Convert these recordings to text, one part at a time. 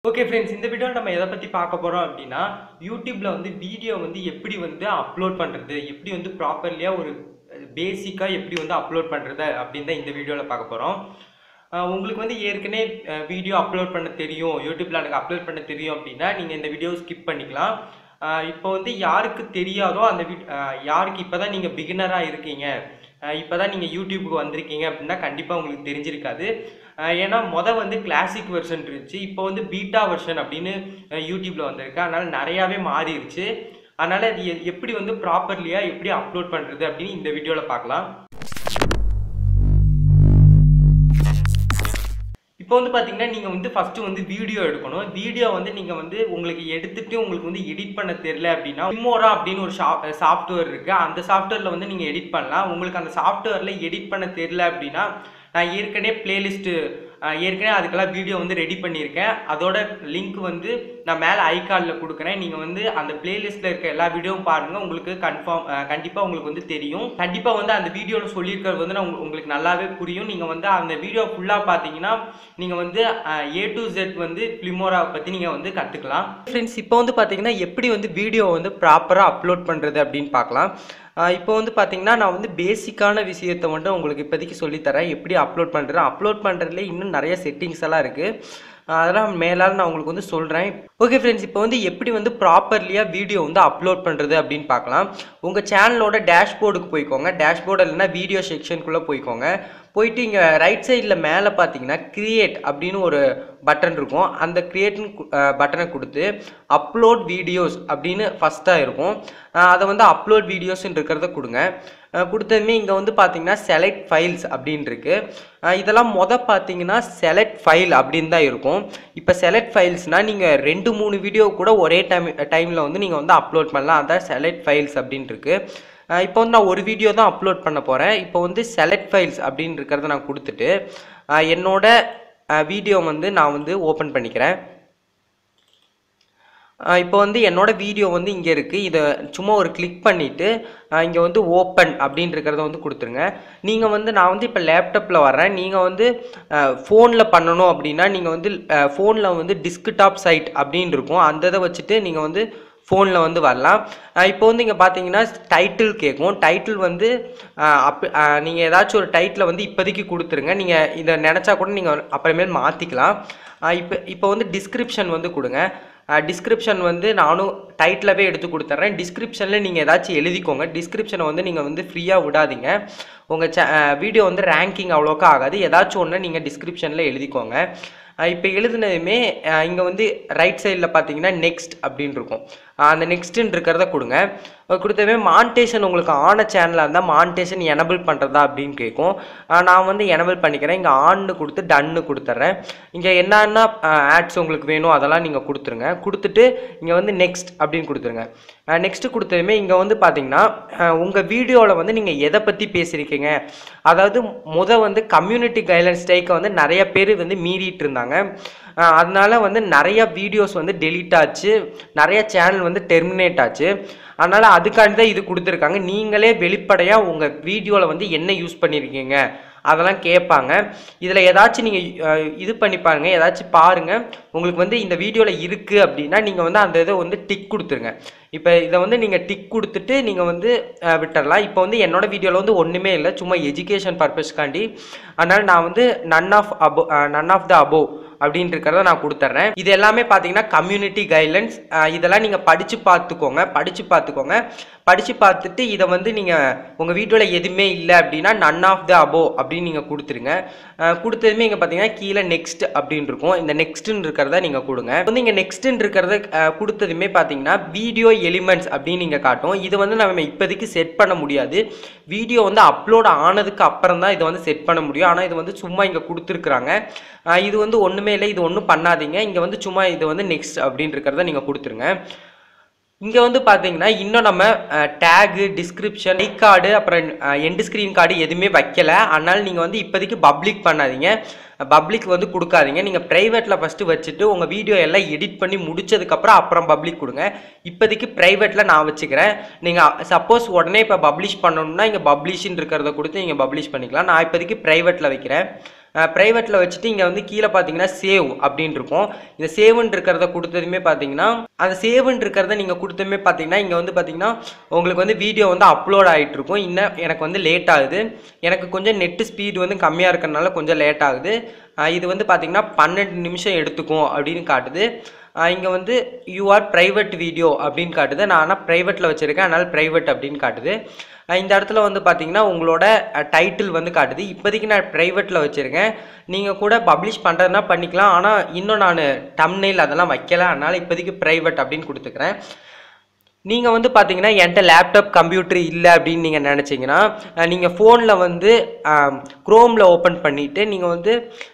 okay friends இந்த வீடியோவில் நம்ம எதை பற்றி பார்க்க போகிறோம் அப்படின்னா யூடியூப்பில் வந்து வீடியோ வந்து எப்படி வந்து அப்லோட் பண்ணுறது எப்படி வந்து ப்ராப்பர்லியாக ஒரு பேசிக்காக எப்படி வந்து அப்லோட் பண்ணுறது அப்படின்னு தான் இந்த வீடியோவில் பார்க்க போகிறோம் உங்களுக்கு வந்து ஏற்கனவே வீடியோ அப்லோட் பண்ண தெரியும் யூடியூப்பில் எனக்கு அப்லோட் பண்ண தெரியும் அப்படின்னா நீங்கள் இந்த வீடியோ ஸ்கிப் பண்ணிக்கலாம் அஹ் இப்போ வந்து யாருக்கு தெரியாதோ அந்த வீ அஹ் யாருக்கு இப்போ தான் நீங்கள் பிகினராக இருக்கீங்க இப்போ தான் நீங்கள் யூடியூபுக்கு வந்திருக்கீங்க அப்படின்னா கண்டிப்பாக உங்களுக்கு தெரிஞ்சிருக்காது அஹ் ஏன்னா மொதல் வந்து கிளாசிக் வெர்ஷன் இருந்துச்சு இப்போ வந்து பீட்டா வெர்ஷன் அப்படின்னு யூடியூப்பில் வந்திருக்கு அதனால் நிறையாவே மாறிடுச்சு அதனால் அது எ- எப்படி வந்து ப்ராப்பர்லியாக எப்படி அப்லோட் பண்ணுறது அப்படின்னு இந்த வீடியோவில் பார்க்கலாம் இப்போ வந்து பார்த்தீங்கன்னா நீங்கள் வந்து ஃபஸ்ட்டு வந்து வீடியோ எடுக்கணும் வீடியோ வந்து நீங்கள் வந்து உங்களுக்கு எடுத்துட்டு உங்களுக்கு வந்து எடிட் பண்ண தெரியல அப்படின்னா Filmora அப்படின்னு ஒரு சாஃப்ட்வேர் இருக்குது அந்த சாஃப்ட்வேரில் வந்து நீங்கள் எடிட் பண்ணலாம் உங்களுக்கு அந்த சாஃப்ட்வேரில் எடிட் பண்ண தெரியல அப்படின்னா நான் ஏற்கனவே பிளேலிஸ்ட்டு ஏற்கனவே அதுக்கெல்லாம் வீடியோ வந்து ரெடி பண்ணியிருக்கேன் அதோட லிங்க் வந்து நான் மேலே ஐகார்டில் கொடுக்குறேன் நீங்கள் வந்து அந்த பிளேலிஸ்ட்டில் இருக்க எல்லா வீடியோவும் பாருங்கள் உங்களுக்கு கன்ஃபார்ம் கண்டிப்பாக உங்களுக்கு வந்து தெரியும் கண்டிப்பாக வந்து அந்த வீடியோவில் சொல்லியிருக்கிறது வந்து நான் உங்க- உங்களுக்கு நல்லாவே புரியும் நீங்கள் வந்து அந்த வீடியோ ஃபுல்லாக பார்த்தீங்கன்னா நீங்கள் வந்து ஏ டு Z வந்து ஃபிலிமோரா பற்றி நீங்கள் வந்து கற்றுக்கலாம் ஃப்ரெண்ட்ஸ் இப்போ வந்து பார்த்தீங்கன்னா எப்படி வந்து வீடியோ வந்து ப்ராப்பராக அப்லோட் பண்ணுறது அப்படின்னு பார்க்கலாம் ஆஹ் இப்போ வந்து பார்த்தீங்கன்னா நான் வந்து பேசிக்கான விஷயத்தை மட்டும் உங்களுக்கு இப்போதைக்கு சொல்லித்தரேன் எப்படி அப்லோட் பண்ணுறது அப்லோட் பண்ணுறதுல இன்னும் நிறைய செட்டிங்ஸ் எல்லாம் இருக்குது அதெல்லாம் மேலால் நான் உங்களுக்கு வந்து சொல்கிறேன் ஓகே ஃப்ரெண்ட்ஸ் இப்போ வந்து எப்படி வந்து ப்ராப்பர்லியாக வீடியோ வந்து அப்லோட் பண்ணுறது அப்படின்னு பார்க்கலாம் உங்கள் சேனலோட டேஷ்போர்டுக்கு போய்க்கோங்க டேஷ்போர்டு இல்லைன்னா வீடியோ செக்ஷனுக்குள்ளே போய்க்கோங்க போயிட்டு இங்கே ரைட் சைடில் மேலே பார்த்தீங்கன்னா கிரியேட் அப்படின்னு ஒரு பட்டன் இருக்கும் அந்த கிரியேட்னு பட்டனை கொடுத்து அப்லோட் வீடியோஸ் அப்படின்னு ஃபஸ்ட்டாக இருக்கும் அஹ் அதை வந்து அப்லோட் வீடியோஸ்ன்னு இருக்கிறத கொடுங்க அஹ் கொடுத்ததுமே இங்கே வந்து பார்த்தீங்கன்னா செலக்ட் ஃபைல்ஸ் அப்படின்னு இருக்கு அஹ் இதெல்லாம் மொத பார்த்தீங்கன்னா செலக்ட் ஃபைல் அப்படின்னு தான் இருக்கும் இப்போ செலக்ட் ஃபைல்ஸ்னால் நீங்கள் ரெண்டு மூணு வீடியோ கூட ஒரே டைம் டைமில் வந்து நீங்கள் வந்து அப்லோட் பண்ணலாம் அதான் செலக்ட் ஃபைல்ஸ் அப்படின்னு இருக்கு அஹ் இப்போ வந்து நான் ஒரு வீடியோ தான் அப்லோட் பண்ண போகிறேன் இப்போ வந்து செலக்ட் ஃபைல்ஸ் அப்படின்னு இருக்கிறத நான் கொடுத்துட்டு அஹ் என்னோட வீடியோ வந்து நான் வந்து ஓப்பன் பண்ணிக்கிறேன் அஹ் இப்போ வந்து என்னோட வீடியோ வந்து இங்கே இருக்குது இதை சும்மா ஒரு கிளிக் பண்ணிவிட்டு இங்கே வந்து ஓப்பன் அப்படின்னு இருக்கிறத வந்து கொடுத்துருங்க நீங்கள் வந்து நான் வந்து இப்போ லேப்டாப்பில் வர்றேன் நீங்கள் வந்து ஃபோனில் பண்ணணும் அப்படின்னா நீங்கள் வந்து ஃபோனில் வந்து டிஸ்க்டாப் சைட் அப்படின்னு இருக்கும் அந்த இதை வச்சுட்டு நீங்கள் வந்து ஃபோனில் வந்து வரலாம் அஹ் இப்போ வந்து இங்கே பார்த்தீங்கன்னா டைட்டில் கேட்கும் டைட்டில் வந்து அஹ் அப் நீங்கள் ஏதாச்சும் ஒரு டைட்டில் வந்து இப்போதைக்கு கொடுத்துருங்க நீங்கள் இதை நினச்சா கூட நீங்கள் அப்புறமேல் மாற்றிக்கலாம் இப்போ இப்போ வந்து டிஸ்கிரிப்ஷன் வந்து கொடுங்க டிஸ்கிரிப்ஷன் வந்து நானும் டைட்டிலவே எடுத்து கொடுத்துட்றேன் டிஸ்கிரிப்ஷனில் நீங்கள் ஏதாச்சும் எழுதிக்கோங்க டிஸ்கிரிப்ஷனை வந்து நீங்கள் வந்து ஃப்ரீயாக விடாதீங்க உங்கள் சே வீடியோ வந்து ரேங்கிங் அவ்வளோக்கா ஆகாது ஏதாச்சும் ஒன்று நீங்கள் டிஸ்கிரிப்ஷனில் எழுதிக்கோங்க இப்போ எழுதுனதுமே இங்கே வந்து ரைட் சைடில் பார்த்தீங்கன்னா நெக்ஸ்ட் அப்படின்னு இருக்கும் அஹ் அந்த நெக்ஸ்ட்டுன்னு இருக்கிறத கொடுங்க அஹ் கொடுத்தவே மான்டேஷன் உங்களுக்கு ஆன சேனலாக இருந்தால் மான்டேஷன் எனபிள் பண்ணுறதா அப்படின்னு கேட்கும் அஹ் நான் வந்து எனபிள் பண்ணிக்கிறேன் இங்கே ஆன்னு கொடுத்து டன்னு கொடுத்துட்றேன் இங்கே என்னென்ன ஆட்ஸ் உங்களுக்கு வேணும் அதெல்லாம் நீங்கள் கொடுத்துருங்க கொடுத்துட்டு இங்கே வந்து நெக்ஸ்ட் அப்படின்னு கொடுத்துருங்க நெக்ஸ்ட்டு கொடுத்ததுமே இங்கே வந்து பார்த்தீங்கன்னா உங்கள் வீடியோவில் வந்து நீங்கள் எதை பற்றி பேசியிருக்கீங்க அதாவது முத வந்து கம்யூனிட்டி கைட்லைன்ஸ் ஸ்ட்ரைக்கை வந்து நிறைய பேர் வந்து மீறிட்டு இருந்தாங்க அஹ் அதனால வந்து நிறைய வீடியோஸ் வந்து டெலீட் ஆச்சு நிறைய சேனல் வந்து டெர்மினேட் ஆச்சு அதனால் அதுக்காண்டி தான் இது கொடுத்துருக்காங்க நீங்களே வெளிப்படையாக உங்கள் வீடியோவில் வந்து என்ன யூஸ் பண்ணியிருக்கீங்க அதெல்லாம் கேட்பாங்க இதில் ஏதாச்சும் நீங்கள் இது பண்ணி பாருங்கள் ஏதாச்சும் பாருங்கள் உங்களுக்கு வந்து இந்த வீடியோவில் இருக்குது அப்படின்னா நீங்கள் வந்து அந்த இதை வந்து டிக் கொடுத்துருங்க இப்போ இதை வந்து நீங்கள் டிக் கொடுத்துட்டு நீங்கள் வந்து அஹ், விட்டுறலாம் இப்போ வந்து என்னோட வீடியோவில் வந்து ஒன்றுமே இல்லை சும்மா எஜுகேஷன் பர்பஸ்க்காண்டி அதனால் நான் வந்து none of above none of the above அப்படின்னு இருக்கிறத நான் கொடுத்துட்றேன் இது எல்லாமே பார்த்தீங்கன்னா கம்யூனிட்டி கைட்லைன்ஸ் இதெல்லாம் நீங்கள் படித்து பார்த்துக்கோங்க படித்து பார்த்துக்கோங்க படித்து பார்த்துட்டு இதை வந்து நீங்கள் உங்கள் வீடியோவில் எதுவுமே இல்லை அப்படின்னா நன் ஆஃப் த அபோ அப்படின்னு நீங்கள் கொடுத்துருங்க அஹ் கொடுத்ததுமே இங்கே பார்த்தீங்கன்னா கீழே நெக்ஸ்ட் அப்படின்னு இருக்கும் இந்த நெக்ஸ்ட்டுன்னு இருக்கிறத நீங்கள் கொடுங்க வந்து இங்கே நெக்ஸ்ட்டுன்னு இருக்கிறத அஹ், கொடுத்ததுமே பார்த்தீங்கன்னா வீடியோ எலிமெண்ட்ஸ் அப்படின்னு நீங்கள் காட்டும் இது வந்து நம்ம இப்போதைக்கு செட் பண்ண முடியாது வீடியோ வந்து அப்லோட் ஆனதுக்கு அப்புறம் தான் இதை வந்து செட் பண்ண முடியும் ஆனால் இது வந்து சும்மா இங்கே கொடுத்துருக்குறாங்க அஹ், இது வந்து ஒன்றுமே இல்லை இது ஒன்றும் பண்ணாதீங்க இங்கே வந்து சும்மா இது வந்து நெக்ஸ்ட் அப்படின்னு இருக்கிறத நீங்கள் கொடுத்துருங்க இங்கே வந்து பார்த்தீங்கன்னா இன்னும் நம்ம டேகு டிஸ்கிரிப்ஷன் ஐ கார்டு அப்புறம் எண்டு ஸ்க்ரீன் கார்டு எதுவுமே வைக்கல அதனால் நீங்கள் வந்து இப்போதைக்கு பப்ளிக் பண்ணாதீங்க பப்ளிக் வந்து கொடுக்காதீங்க நீங்கள் ப்ரைவேட்டில் ஃபஸ்ட்டு வச்சுட்டு உங்கள் வீடியோ எல்லாம் எடிட் பண்ணி முடிச்சதுக்கப்புறம் அப்புறம் பப்ளிக் கொடுங்க இப்போதைக்கு ப்ரைவேட்டில் நான் வச்சுக்கிறேன் நீங்கள் சப்போஸ் உடனே இப்போ பப்ளிஷ் பண்ணணும்னா இங்கே பப்ளிஷ்ன்னு இருக்கிறத கொடுத்து நீங்கள் பப்ளிஷ் பண்ணிக்கலாம் நான் இப்போதைக்கு ப்ரைவேட்டில் வைக்கிறேன் ப்ரைவேட்டில் வச்சுட்டு இங்கே வந்து கீழே பார்த்தீங்கன்னா சேவ் அப்படின்னு இருக்கும் இந்த சேவ்னு இருக்கிறத கொடுத்ததுமே பார்த்தீங்கன்னா அந்த சேவ்னு இருக்கிறத நீங்கள் கொடுத்ததுமே பார்த்தீங்கன்னா இங்கே வந்து பார்த்தீங்கன்னா உங்களுக்கு வந்து வீடியோ வந்து அப்லோட் ஆகிட்டு இருக்கும் இன்னும் எனக்கு வந்து லேட் ஆகுது எனக்கு கொஞ்சம் நெட்டு ஸ்பீடு வந்து கம்மியாக இருக்கிறனால கொஞ்சம் லேட் ஆகுது அஹ் இது வந்து பார்த்தீங்கன்னா பன்னெண்டு நிமிஷம் எடுத்துக்கும் அப்படின்னு காட்டுது இங்கே வந்து யூஆர் ப்ரைவேட் வீடியோ அப்படின்னு காட்டுது நான் ஆனால் ப்ரைவேட்டில் வச்சுருக்கேன் அதனால் ப்ரைவேட் அப்படின்னு காட்டுது அஹ் இந்த இடத்துல வந்து பார்த்தீங்கன்னா உங்களோட டைட்டில் வந்து காட்டுது இப்போதைக்கு நான் ப்ரைவேட்டில் வச்சுருக்கேன் நீங்கள் கூட பப்ளிஷ் பண்ணுறதுனா பண்ணிக்கலாம் ஆனால் இன்னும் நான் டம்னெயில் அதெல்லாம் வைக்கல அதனால் இப்போதைக்கு ப்ரைவேட் அப்படின்னு கொடுத்துக்கிறேன் நீங்கள் வந்து பார்த்தீங்கன்னா என்கிட்ட லேப்டாப் கம்ப்யூட்டர் இல்லை அப்படின்னு நீங்கள் நினச்சிங்கன்னா நீங்கள் ஃபோனில் வந்து க்ரோமில் ஓப்பன் பண்ணிவிட்டு நீங்கள் வந்து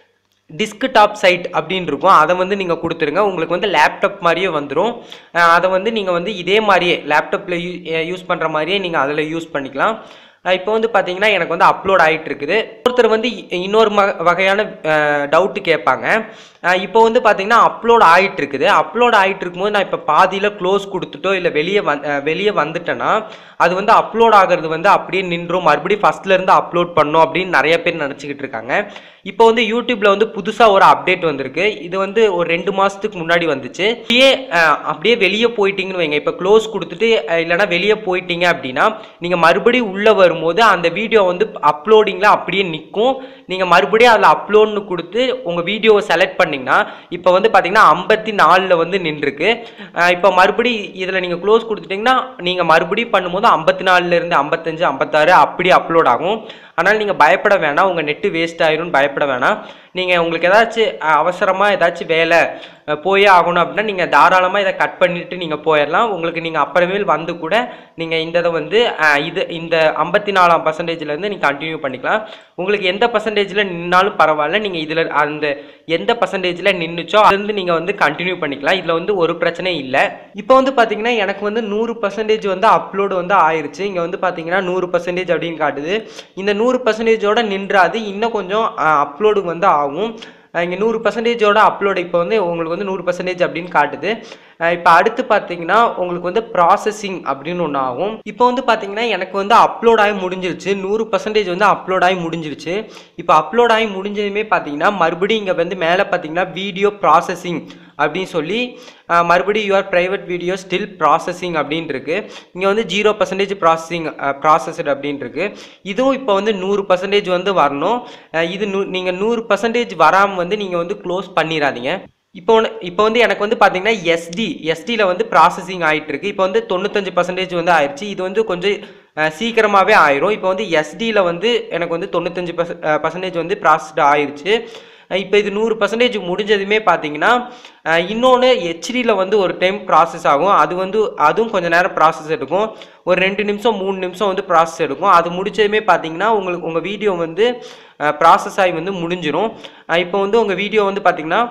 டிஸ்க்டாப் சைட் அப்படின்னு இருக்கும் அதை வந்து நீங்கள் கொடுத்துருங்க உங்களுக்கு வந்து லேப்டாப் மாதிரியே வந்துடும் அதை வந்து நீங்கள் வந்து இதே மாதிரியே லேப்டாப்பில் யூ யூஸ் பண்ணுற மாதிரியே நீங்கள் அதில் யூஸ் பண்ணிக்கலாம் இப்போ வந்து பார்த்தீங்கன்னா எனக்கு வந்து அப்லோட் ஆகிட்டு இருக்குது ஒருத்தர் வந்து இ- இன்னொரு ம வகையான டவுட்டு கேட்பாங்க அஹ் இப்போ வந்து பார்த்தீங்கன்னா அப்லோட் ஆகிட்டு இருக்குது அப்லோட் ஆகிட்டு இருக்கும்போது நான் இப்போ பாதியில் க்ளோஸ் கொடுத்துட்டோ இல்லை வெளியே வந் அஹ் வெளியே வந்துட்டேன்னா அது வந்து அப்லோட் ஆகிறது வந்து அப்படியே நின்றும் மறுபடியும் ஃபஸ்ட்ல இருந்து அப்லோட் பண்ணும் அப்படின்னு நிறைய பேர் நினச்சிக்கிட்டு இருக்காங்க இப்போ வந்து யூடியூப்ல வந்து புதுசாக ஒரு அப்டேட் வந்திருக்கு இது வந்து ஒரு ரெண்டு மாதத்துக்கு முன்னாடி வந்துச்சு அப்படியே அஹ், அப்படியே வெளியே போயிட்டீங்கன்னு வைங்க இப்போ க்ளோஸ் கொடுத்துட்டு அஹ், இல்லைன்னா வெளியே போயிட்டீங்க அப்படின்னா நீங்கள் மறுபடியும் உள்ளே வரும்போது அந்த வீடியோ வந்து அப்லோடிங்கில் அப்படியே நிற்கும் நீங்கள் மறுபடியும் அதில் அப்லோட்னு கொடுத்து உங்கள் வீடியோவை செலக்ட் பண்ணிங்கன்னா இப்போ வந்து பார்த்தீங்கன்னா ஐம்பத்தி நாலில் வந்து நின்றுருக்கு இப்போ மறுபடியும் இதில் நீங்கள் க்ளோஸ் கொடுத்துட்டிங்கன்னா நீங்கள் மறுபடியும் பண்ணும்போது ஐம்பத்தி நாலுலேருந்து ஐம்பத்தஞ்சு ஐம்பத்தாறு அப்படி அப்லோட் ஆகும் ஆனால் நீங்கள் பயப்பட வேணாம் உங்கள் நெட்டு வேஸ்ட் ஆயிரும்னு பயப்பட வேணாம் நீங்கள் உங்களுக்கு ஏதாச்சும் அவசரமாக ஏதாச்சும் வேலை அஹ், போயே ஆகணும் அப்படின்னா நீங்கள் தாராளமாக இதை கட் பண்ணிவிட்டு நீங்கள் போயிடலாம் உங்களுக்கு நீங்கள் அப்புறமேல் வந்து கூட நீங்கள் இந்த இதை வந்து அஹ், இது இந்த ஐம்பத்தி நாலாம் பர்சன்டேஜ்லேருந்து நீங்கள் கண்டினியூ பண்ணிக்கலாம் உங்களுக்கு எந்த பர்சன்டேஜில் நின்னாலும் பரவாயில்ல நீங்கள் இதில் அந்த எந்த பர்சன்டேஜில் நின்றுச்சோ அதுலேருந்து நீங்கள் வந்து கண்டினியூ பண்ணிக்கலாம் இதில் வந்து ஒரு பிரச்சனையும் இல்லை இப்போ வந்து பார்த்தீங்கன்னா எனக்கு வந்து நூறு பர்சன்டேஜ் வந்து அப்லோடு வந்து ஆயிருச்சு இங்கே வந்து பார்த்தீங்கன்னா நூறு பர்சன்டேஜ் அப்படின்னு காட்டுது இந்த நூறு பர்சன்டேஜோட நின்றாது இன்னும் கொஞ்சம் அப்லோடு வந்து ஆகும் இங்கே நூறு பர்சன்டேஜோட அப்லோடு இப்போ வந்து உங்களுக்கு வந்து நூறு பர்சன்டேஜ் அப்படின்னு காட்டுது இப்போ அடுத்து பார்த்தீங்கன்னா உங்களுக்கு வந்து ப்ராசஸிங் அப்படின்னு ஒன்று ஆகும் இப்போ வந்து பார்த்தீங்கன்னா எனக்கு வந்து அப்லோட் ஆகி முடிஞ்சிருச்சு நூறு பர்சன்டேஜ் வந்து அப்லோட் ஆகி முடிஞ்சிருச்சு இப்போ அப்லோட் ஆகி முடிஞ்சதுமே பார்த்தீங்கன்னா மறுபடியும் இங்கே வந்து மேலே பார்த்தீங்கன்னா வீடியோ ப்ராசஸிங் அப்படின்னு சொல்லி அஹ், மறுபடியும் your private video still processing அப்படின்னு இருக்கு இங்கே வந்து ஜீரோ பர்சன்டேஜ் ப்ராசஸிங் ப்ராசஸ்டு அப்படின்னு இருக்கு இதுவும் இப்போ வந்து நூறு பர்சன்டேஜ் வந்து வரணும் அஹ், இது நூ நீங்கள் நூறு பர்சன்டேஜ் வராமல் வந்து நீங்கள் வந்து க்ளோஸ் பண்ணிடாதீங்க இப்போ ஒன்று இப்போ வந்து எனக்கு வந்து பார்த்தீங்கன்னா எஸ்டி எஸ்டியில் வந்து ப்ராசஸிங் ஆயிட்டு இருக்கு இப்போ வந்து தொண்ணூத்தஞ்சு பர்சன்டேஜ் வந்து ஆயிடுச்சு இது வந்து கொஞ்சம் அஹ், சீக்கிரமாகவே ஆயிரும் இப்போ வந்து எஸ்டியில் வந்து எனக்கு வந்து தொண்ணூத்தஞ்சு பர்சன்டேஜ் வந்து ப்ராசஸ்டு ஆயிருச்சு இப்போ இது நூறு பர்சன்டேஜ் முடிஞ்சதுமே பார்த்தீங்கன்னா இன்னொன்று ஹெச்டியில் வந்து ஒரு டைம் ப்ராசஸ் ஆகும் அது வந்து அதுவும் கொஞ்ச நேரம் ப்ராசஸ் எடுக்கும் ஒரு ரெண்டு நிமிஷம் மூணு நிமிஷம் வந்து ப்ராசஸ் எடுக்கும் அது முடிச்சதுமே பார்த்தீங்கன்னா உங்களுக்கு உங்கள் வீடியோ வந்து ப்ராசஸ் ஆகி வந்து முடிஞ்சிரும் அஹ் இப்போ வந்து உங்கள் வீடியோ வந்து பார்த்தீங்கன்னா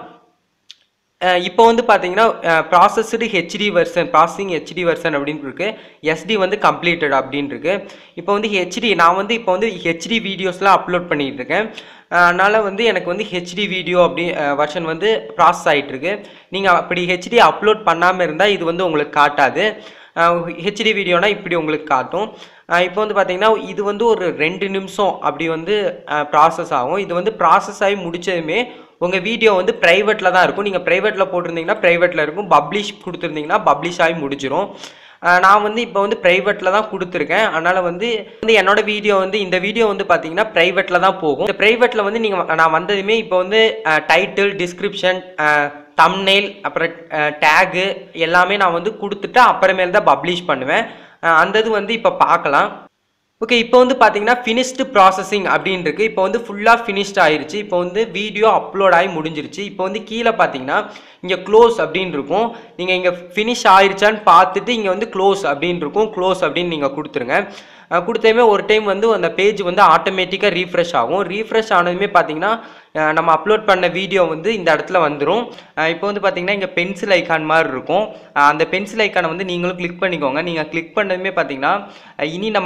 அஹ் இப்போ வந்து பார்த்தீங்கன்னா processed HD version processing HD version அப்படின்னு இருக்கு எஸ்டி வந்து கம்ப்ளீட்டட் அப்படின்னு இருக்கு இப்போ வந்து ஹெச்டி நான் வந்து இப்போ வந்து ஹெச்டி வீடியோஸ்லாம் அப்லோட் பண்ணிட்டு இருக்கேன் அஹ் அதனால வந்து எனக்கு வந்து ஹெச்டி வீடியோ அப்படி வெர்ஷன் வந்து ப்ராசஸ் ஆகிட்டு இருக்கு நீங்கள் அப்படி ஹெச்டி அப்லோட் பண்ணாமல் இருந்தால் இது வந்து உங்களுக்கு காட்டாது ஹெச்டி வீடியோனா இப்படி உங்களுக்கு காட்டும் அஹ் இப்போ வந்து பார்த்தீங்கன்னா இது வந்து ஒரு ரெண்டு நிமிஷம் அப்படி வந்து ப்ராசஸ் ஆகும் இது வந்து ப்ராசஸ் ஆகி முடிச்சதுமே உங்கள் வீடியோ வந்து ப்ரைவேட்டில் தான் இருக்கும் நீங்கள் ப்ரைவேட்டில் போட்டிருந்தீங்கன்னா ப்ரைவேட்டில் இருக்கும் பப்ளிஷ் கொடுத்துருந்தீங்கன்னா பப்ளிஷ் ஆகி முடிச்சிரும் அஹ் நான் வந்து இப்போ வந்து ப்ரைவேட்டில் தான் கொடுத்துருக்கேன் அதனால் வந்து வந்து என்னோட வீடியோ வந்து இந்த வீடியோ வந்து பார்த்தீங்கன்னா ப்ரைவேட்டில் தான் போகும் இந்த ப்ரைவேட்டில் வந்து நீங்கள் நான் வந்ததுமே இப்போ வந்து டைட்டில் டிஸ்கிரிப்ஷன் தம்னெயில் அப்புறம் டேகு எல்லாமே நான் வந்து கொடுத்துட்டு அப்புறமேல் தான் பப்ளிஷ் பண்ணுவேன் அஹ் அந்த இது வந்து இப்போ பார்க்கலாம் ஓகே இப்போ வந்து பார்த்தீங்கன்னா ஃபினிஷ்டு ப்ராசஸிங் அப்படின்னு இருக்கு இப்போ வந்து ஃபுல்லாக ஃபினிஷ்ட் ஆயிருச்சு இப்போ வந்து வீடியோ அப்லோட் ஆகி முடிஞ்சிருச்சு இப்போ வந்து கீழே பார்த்தீங்கன்னா இங்கே க்ளோஸ் அப்படின்னு இருக்கும் நீங்கள் இங்கே ஃபினிஷ் ஆயிருச்சான்னு பார்த்துட்டு இங்கே வந்து க்ளோஸ் அப்படின்னு இருக்கும் க்ளோஸ் அப்படின்னு நீங்கள் கொடுத்துருங்க அஹ் கொடுத்ததுமே ஒரு டைம் வந்து அந்த பேஜ் வந்து ஆட்டோமேட்டிக்காக ரீஃப்ரெஷ் ஆகும் ரீஃப்ரெஷ் ஆனதுமே பார்த்தீங்கன்னா அஹ் நம்ம அப்லோட் பண்ண வீடியோ வந்து இந்த இடத்துல வந்துடும் இப்போ வந்து பார்த்தீங்கன்னா இங்கே பென்சில் ஐக்கான் மாதிரி இருக்கும் அஹ் அந்த பென்சில் ஐக்கானை வந்து நீங்களும் கிளிக் பண்ணிக்கோங்க நீங்கள் கிளிக் பண்ணதுமே பார்த்தீங்கன்னா அஹ் இனி நம்ம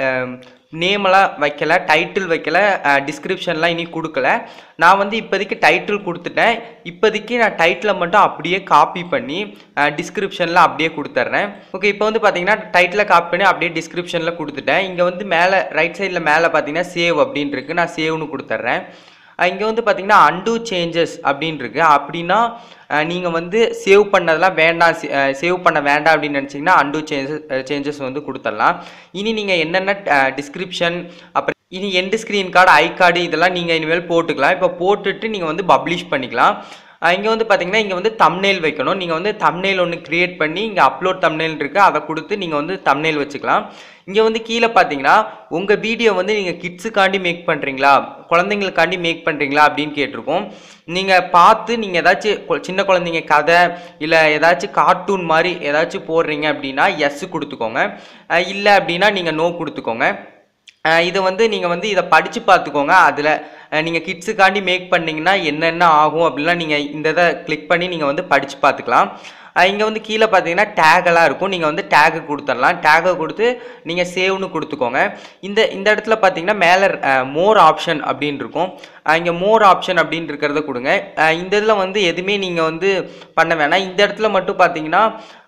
நேமெல்லாம் வைக்கல டைட்டில் வைக்கல டிஸ்கிரிப்ஷன்லாம் இனி கொடுக்கல நான் வந்து இப்போதைக்கு டைட்டில் கொடுத்துட்டேன் இப்போதைக்கு நான் டைட்டிலை மட்டும் அப்படியே காப்பி பண்ணி டிஸ்கிரிப்ஷனில் அப்படியே கொடுத்துட்றேன் ஓகே இப்போ வந்து பார்த்தீங்கன்னா டைட்டிலை காப்பி பண்ணி அப்படியே டிஸ்கிரிப்ஷனில் கொடுத்துட்டேன் இங்கே வந்து மேலே ரைட் சைடில் மேலே பார்த்தீங்கன்னா சேவ் அப்படின்னு இருக்கு நான் சேவ்னு கொடுத்துட்றேன் இங்கே வந்து பார்த்தீங்கன்னா அன்டூ சேஞ்சஸ் அப்படின்னு இருக்கு அப்படின்னா நீங்கள் வந்து சேவ் பண்ணதெல்லாம் வேண்டாம் சேவ் பண்ண வேண்டாம் அப்படின்னு நினச்சிங்கன்னா அன்டூ சேஞ்சஸ் சேஞ்சஸ் வந்து கொடுத்துடலாம் இனி நீங்கள் என்னென்ன டிஸ்கிரிப்ஷன் அப்புறம் இனி end screen card I card இதெல்லாம் நீங்கள் இனிமேல் போட்டுக்கலாம் இப்போ போட்டுட்டு நீங்கள் வந்து பப்ளிஷ் பண்ணிக்கலாம் இங்கே வந்து பார்த்தீங்கன்னா இங்கே வந்து தம்னேல் வைக்கணும் நீங்கள் வந்து தம்னேல் ஒன்று க்ரியேட் பண்ணி இங்கே அப்லோட் தம்னேல் இருக்குது அதை கொடுத்து நீங்கள் வந்து தம்னேல் வச்சுக்கலாம் இங்கே வந்து கீழே பார்த்தீங்கன்னா உங்கள் வீடியோ வந்து நீங்கள் கிட்ஸுக்காண்டி மேக் பண்ணுறீங்களா குழந்தைங்களுக்காண்டி மேக் பண்ணுறீங்களா அப்படின்னு கேட்டிருக்கோம் நீங்கள் பார்த்து நீங்கள் ஏதாச்சும் கொ- சின்ன குழந்தைங்க கதை இல்லை ஏதாச்சும் கார்ட்டூன் மாதிரி ஏதாச்சும் போடுறீங்க அப்படின்னா எஸ் கொடுத்துக்கோங்க அஹ் இல்லை அப்படின்னா நீங்கள் நோ கொடுத்துக்கோங்க அஹ் இதை வந்து நீங்கள் வந்து இதை படித்து பார்த்துக்கோங்க அதில் நீங்கள் கிட்ஸுக்காண்டி மேக் பண்ணீங்கன்னா என்னென்ன ஆகும் அப்படிலாம் நீங்கள் இந்த இதை கிளிக் பண்ணி நீங்கள் வந்து படித்து பார்த்துக்கலாம் இங்கே வந்து கீழே பார்த்தீங்கன்னா டேகெல்லாம் இருக்கும் நீங்கள் வந்து டேகு கொடுத்துடலாம் டேகை கொடுத்து நீங்கள் சேவ்னு கொடுத்துக்கோங்க இந்த இந்த இடத்துல பார்த்தீங்கன்னா மேலே மோர் ஆப்ஷன் அப்படின்னு இருக்கும் இங்கே மோர் ஆப்ஷன் அப்படின்னு இருக்கிறத கொடுங்க அஹ் இந்த இதில் வந்து எதுவுமே நீங்கள் வந்து பண்ண வேணாம் இந்த இடத்துல மட்டும் பார்த்தீங்கன்னா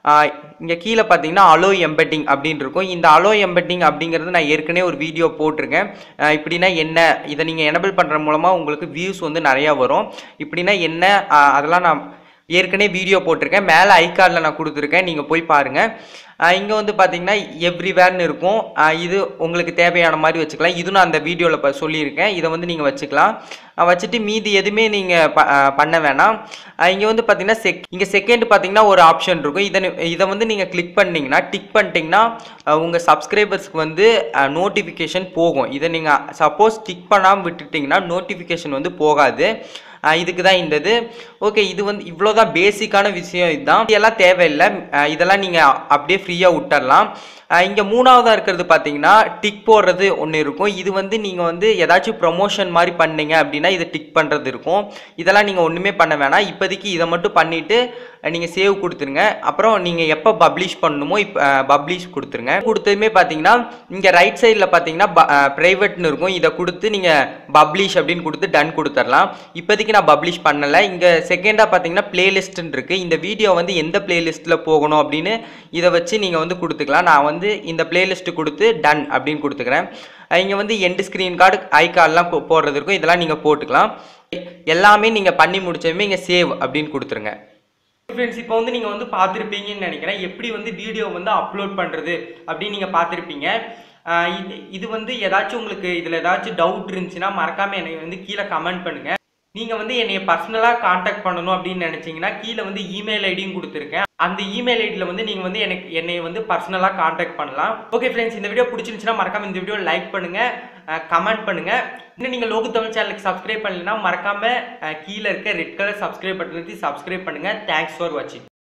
இங்கே கீழே பார்த்தீங்கன்னா அலோ எம்பெட்டிங் அப்படின்னு இருக்கும் இந்த அலோ எம்பெட்டிங் அப்படிங்கிறது நான் ஏற்கனவே ஒரு வீடியோ போட்டிருக்கேன் அஹ் இப்படின்னா என்ன இதை நீங்கள் எனபிள் பண்ணுற மூலமாக உங்களுக்கு வியூஸ் வந்து நிறையா வரும் இப்படின்னா என்ன அஹ் அதெல்லாம் நான் ஏற்கனவே வீடியோ போட்டிருக்கேன் மேலே ஐகார்டில் நான் கொடுத்துருக்கேன் நீங்கள் போய் பாருங்கள் இங்கே வந்து பார்த்தீங்கன்னா எவ்ரிவேர்னு இருக்கும் அஹ் இது உங்களுக்கு தேவையான மாதிரி வச்சுக்கலாம் இது நான் அந்த வீடியோவில் இப்போ சொல்லியிருக்கேன் இதை வந்து நீங்கள் வச்சுக்கலாம் அஹ் வச்சுட்டு மீதி எதுவுமே நீங்கள் ப அஹ் பண்ண வேணாம் இங்கே வந்து பார்த்தீங்கன்னா செக் இங்கே செகண்ட் பார்த்தீங்கன்னா ஒரு ஆப்ஷன் இருக்கும் இதை நீ- இதை வந்து நீங்கள் கிளிக் பண்ணீங்கன்னா டிக் பண்ணிட்டீங்கன்னா உங்கள் சப்ஸ்கிரைபர்ஸ்க்கு வந்து நோட்டிஃபிகேஷன் போகும் இதை நீங்கள் சப்போஸ் டிக் பண்ணாமல் விட்டுட்டிங்கன்னா நோட்டிஃபிகேஷன் வந்து போகாது அஹ் இதுக்கு தான் இந்த இது ஓகே இது வந்து இவ்வளோதான் பேசிக்கான விஷயம் இதுதான் இதெல்லாம் தேவையில்லை அஹ் இதெல்லாம் நீங்கள் அப்படியே ஃப்ரீயாக விட்டுறலாம் இங்கே மூணாவதாக இருக்கிறது பார்த்தீங்கன்னா டிக் போடுறது ஒன்று இருக்கும் இது வந்து நீங்கள் வந்து ஏதாச்சும் ப்ரொமோஷன் மாதிரி பண்ணீங்க அப்படின்னா இதை டிக் பண்ணுறது இருக்கும் இதெல்லாம் நீங்கள் ஒன்றுமே பண்ண வேணாம் இப்போதைக்கு இதை மட்டும் பண்ணிவிட்டு நீங்கள் சேவ் கொடுத்துருங்க அப்புறம் நீங்கள் எப்போ பப்ளிஷ் பண்ணணுமோ இப்போ பப்ளிஷ் கொடுத்துருங்க கொடுத்ததுமே பார்த்தீங்கன்னா இங்கே ரைட் சைடில் பார்த்தீங்கன்னா ப்ரைவேட்னு இருக்கும் இதை கொடுத்து நீங்கள் பப்ளிஷ் அப்படின்னு கொடுத்து டன் கொடுத்துடலாம் இப்போதைக்கு நான் பப்ளிஷ் பண்ணலை இங்கே செகண்டாக பார்த்தீங்கன்னா பிளேலிஸ்ட்டுன்னு இருக்குது இந்த வீடியோ வந்து எந்த பிளேலிஸ்ட்டில் போகணும் அப்படின்னு இதை வச்சு நீங்கள் வந்து கொடுத்துக்கலாம் நான் வந்து இந்த பிளேலிஸ்ட்டு கொடுத்து டன் அப்படின்னு கொடுத்துக்கிறேன் இங்கே வந்து எண்டு ஸ்க்ரீன் கார்டு ஐ கார்டெலாம் போடுறது இருக்கும் இதெல்லாம் நீங்கள் போட்டுக்கலாம் எல்லாமே நீங்கள் பண்ணி முடிச்சதுமே இங்கே சேவ் அப்படின்னு கொடுத்துருங்க ஃப்ரெண்ட்ஸ் இப்போ வந்து நீங்கள் வந்து பார்த்துருப்பீங்கன்னு நினைக்கிறேன் எப்படி வந்து வீடியோ வந்து அப்லோட் பண்ணுறது அப்படின்னு நீங்கள் பார்த்துருப்பீங்க ஆஹ் இது இது வந்து ஏதாச்சும் உங்களுக்கு இதில் ஏதாச்சும் டவுட் இருந்துச்சுன்னா மறக்காமல் என்னை வந்து கீழே கமெண்ட் பண்ணுங்கள் நீங்கள் வந்து என்னைய பர்சனலாக காண்டாக்ட் பண்ணணும் அப்படின்னு நினச்சிங்கன்னா கீழே வந்து இமெயில் ஐடியும் கொடுத்துருக்கேன் அந்த இமெயில் ஐடியில் வந்து நீங்கள் வந்து எனக்கு என்னை வந்து பர்சனலாக காண்டாக்ட் பண்ணலாம் ஓகே ஃப்ரெண்ட்ஸ் இந்த வீடியோ பிடிச்சிருந்துச்சுன்னா மறக்காம இந்த வீடியோ லைக் பண்ணுங்கள் கமெண்ட் பண்ணுங்கள் இன்னும் நீங்கள் லோகு தமிழ் சேனலுக்கு சப்ஸ்கிரைப் பண்ணலைன்னா மறக்காமல் கீழே இருக்க red colour subscribe button subscribe பண்ணுங்கள் தேங்க்ஸ் ஃபார் வாட்சிங்